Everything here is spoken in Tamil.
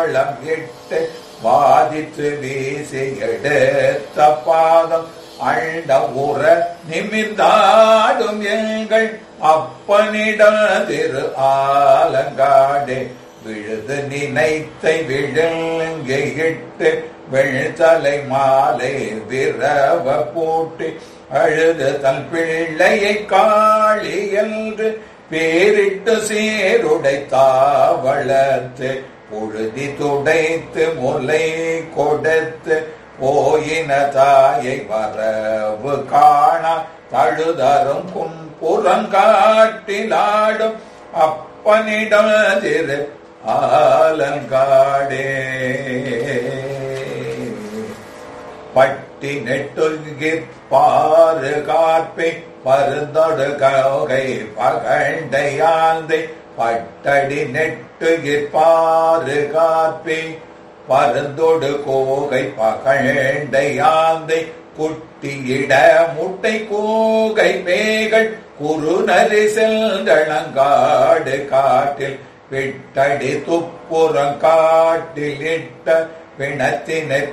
தாளம் இட்டு வாதித்து வீசி எடுத்த பாதம் அண்ட உற நிமிர்ந்தாடும் எங்கள் அப்பனிட திரு ஆலங்காடே விழுது நினைத்தை விழுங்கிட்டு வெள்தலை மாலை விரவ போட்டு அழுது தன் பிள்ளையை காளி என்று பேரிட்டு சீருடை தாவளத்து பொழுதி துடைத்து முலை கொடுத்து போயின தாயை வரவு காணா தழுதரும் கும்புறங்காட்டிலாடும் அப்பனிடம் திரு ஆலங்காடே பட்டி நெட்டுகிற் பாரு காப்பை பருந்தொடு கௌகை பகண்டையாந்தை பட்டடி நெட்டுகிற் பாரு காப்பை பருந்தொடு கோகை பகண்டையாந்தை குட்டியிட முட்டை கூகை மேகள் குறுநரி செல்களங்காடு காட்டில் விட்டடி துப்புறம் காட்டில் இட்ட பிணத்தினை